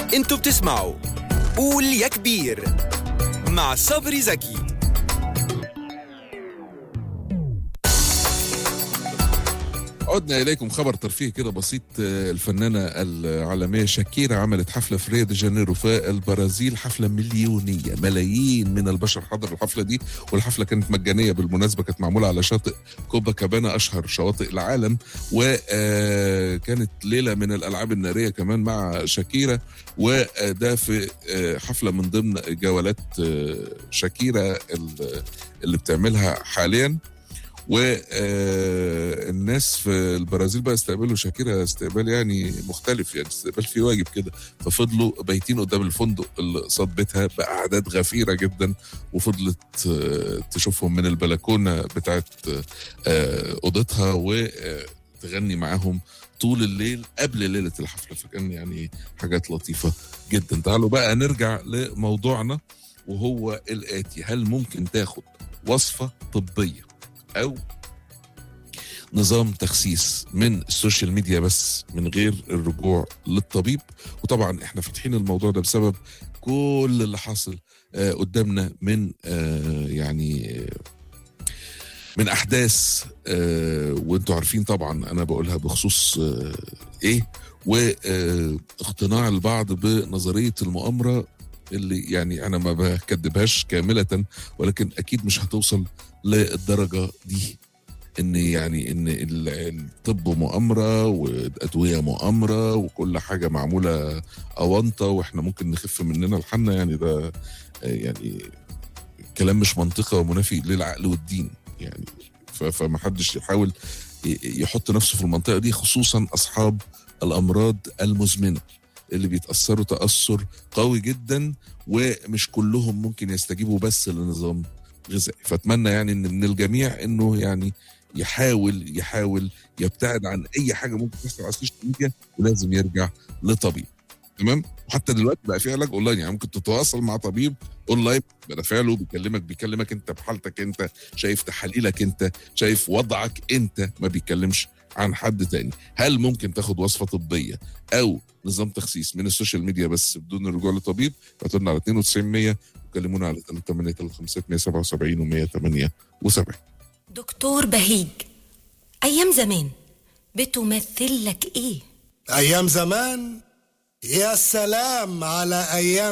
انتوا بتسمعوا قول يا كبير مع صبري زكي عدنا إليكم خبر ترفيهي كده بسيط آه، الفنانة العالمية شاكيرا عملت حفلة في ريو دي جانيرو في البرازيل حفلة مليونية ملايين من البشر حضروا الحفلة دي والحفلة كانت مجانية بالمناسبة كانت معمولة على شاطئ كوبا كابانا أشهر شواطئ العالم وكانت ليلة من الألعاب النارية كمان مع شاكيرا وده في آه، حفلة من ضمن جولات آه، شاكيرا ال- اللي بتعملها حاليا والناس في البرازيل بقى استقبلوا شاكيرا استقبال يعني مختلف يعني استقبال فيه واجب كده ففضلوا بايتين قدام الفندق اللي قصاد بيتها باعداد غفيره جدا وفضلت آه، تشوفهم من البلكونه بتاعت آه، اوضتها وتغني معاهم طول الليل قبل ليله الحفله فكان يعني حاجات لطيفه جدا تعالوا بقى نرجع لموضوعنا وهو الاتي هل ممكن تاخد وصفه طبيه او نظام تخسيس من السوشيال ميديا بس من غير الرجوع للطبيب وطبعا احنا فاتحين الموضوع ده بسبب كل اللي حاصل آه، قدامنا من آه، يعني آه، من احداث آه، وانتوا عارفين طبعا انا بقولها بخصوص آه، ايه واقتناع البعض بنظريه المؤامره اللي يعني انا ما بكدبهاش كامله ولكن اكيد مش هتوصل للدرجه دي ان يعني ان ال- الطب مؤامره وادويه مؤامره وكل حاجه معموله اونطه واحنا ممكن نخف مننا الحنه يعني ده آه، يعني كلام مش منطقي ومنافي للعقل والدين يعني ف- فمحدش يحاول ي- يحط نفسه في المنطقه دي خصوصا اصحاب الامراض المزمنه اللي بيتاثروا تاثر قوي جدا ومش كلهم ممكن يستجيبوا بس لنظام غذائي فاتمنى يعني ان من الجميع انه يعني يحاول يحاول يبتعد عن اي حاجه ممكن تحصل على السوشيال ميديا ولازم يرجع لطبيب تمام وحتى دلوقتي بقى في علاج اونلاين يعني ممكن تتواصل مع طبيب اونلاين بقى فعله بيكلمك بيكلمك انت بحالتك انت شايف تحاليلك انت شايف وضعك انت ما بيتكلمش عن حد تاني هل ممكن تاخد وصفه طبيه او نظام تخسيس من السوشيال ميديا بس بدون الرجوع لطبيب ابعتوا لنا على 92 100 وكلمونا على 383 و 178 دكتور بهيج أيام زمان بتمثل لك إيه؟ أيام زمان يا سلام على أيام